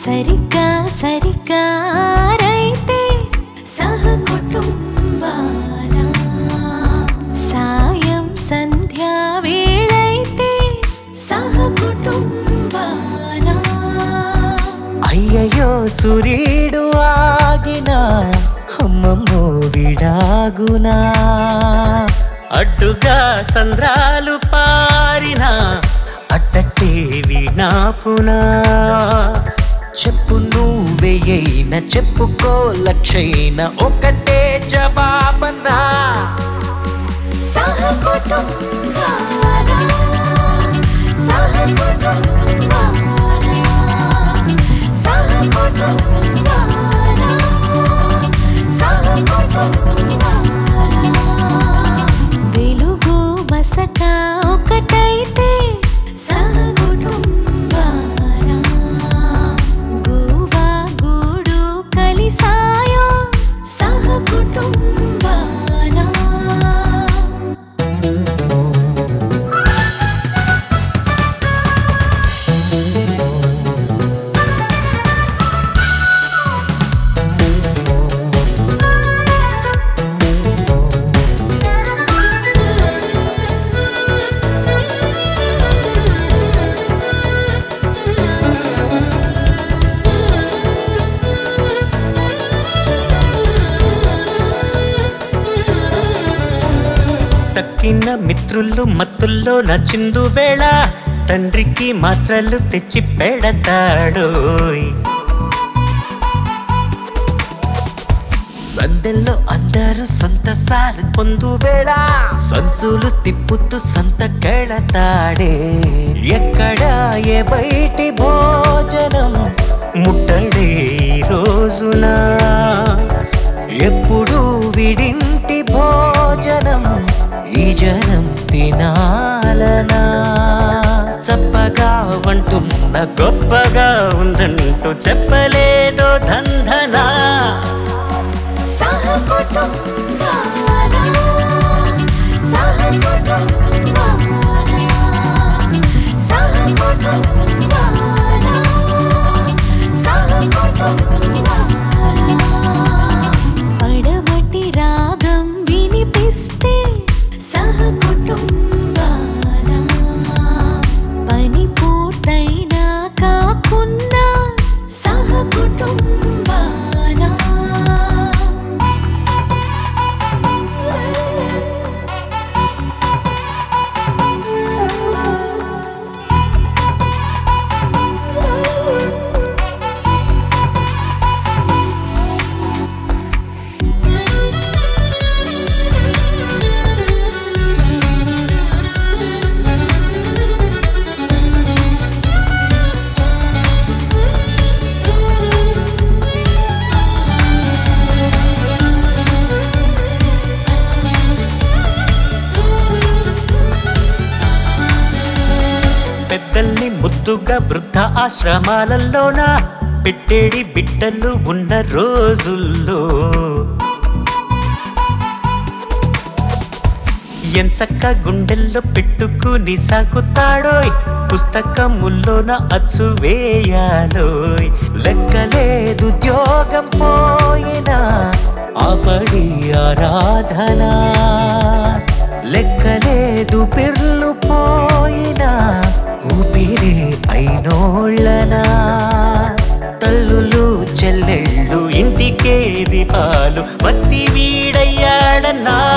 సరిగ్గా సరిగ్గా రైతే సహ కుటుంబాన సాయం సంధ్యా వేళైతే సహ కుటుంబాన అయ్యయ్యో సూర్యుడు ఆగిన అమ్మమ్మో విడాగునా అడ్డుగా సంద్రాలు పారిన అట్టట్టే వినాపునా చెప్పు నువ్వేయైన చెప్పుకో లక్షైన ఒకటే జవాబనా సహ కుటుంబాన సహ కుటుంబాన సహ కుటుంబాన సహ కుటుంబాన వెలుగు మసక ఒకటైతే సహ కుటుంబాన గువా గూడు కలిసాయో సహ కుటుంబాన తక్కిన మిత్రులు మత్తుల్లో నచ్చిందు వేళ తండ్రికి మాత్రలు తెచ్చి పెడతాడోయ్ సందెల్లో అందరూ సంతసాలు పొందు వేళ సంచులు తిప్పుతూ సంత కెళతాడే ఎక్కడ ఏ బయటి భోజనం ముట్టడే ఈ రోజున ఎప్పుడు విడింటి భోజనం ఈ జనం తినాలనా చప్పగా వంటున్న గొప్పగా ఉందంటూ చెప్పలేదో దంధనా సహ కుటుంబాన సహ కుటుంబాన సహ కుటుంబాన సహ కుటుంబాన పడమటి రాగం వినిపిస్తే సహ కుటుంబాన పని పూర్తయినా కాకున్నా సహ కుటుంబాన పెద్దల్ని ముద్దుగా వృద్ధ ఆశ్రమాలలోన పెట్టేడి బిడ్డలు ఉన్న రోజుల్లో ఎంచక్క గుండెల్లో పెట్టుకుని సాగుతాడోయ్ పుస్తకముల్లోన అచ్చు వేయాలోయ్ లెక్కలేదు ఉద్యోగం పోయినా ఆపడి ఆరాధన లెక్కలేదు పిర్లు పోయినా ఊపిరి అయినోళ్ళనా తల్లులు చెల్లెళ్ళు ఇంటికే దీపాలు వత్తి వీడయ్యాడన్నా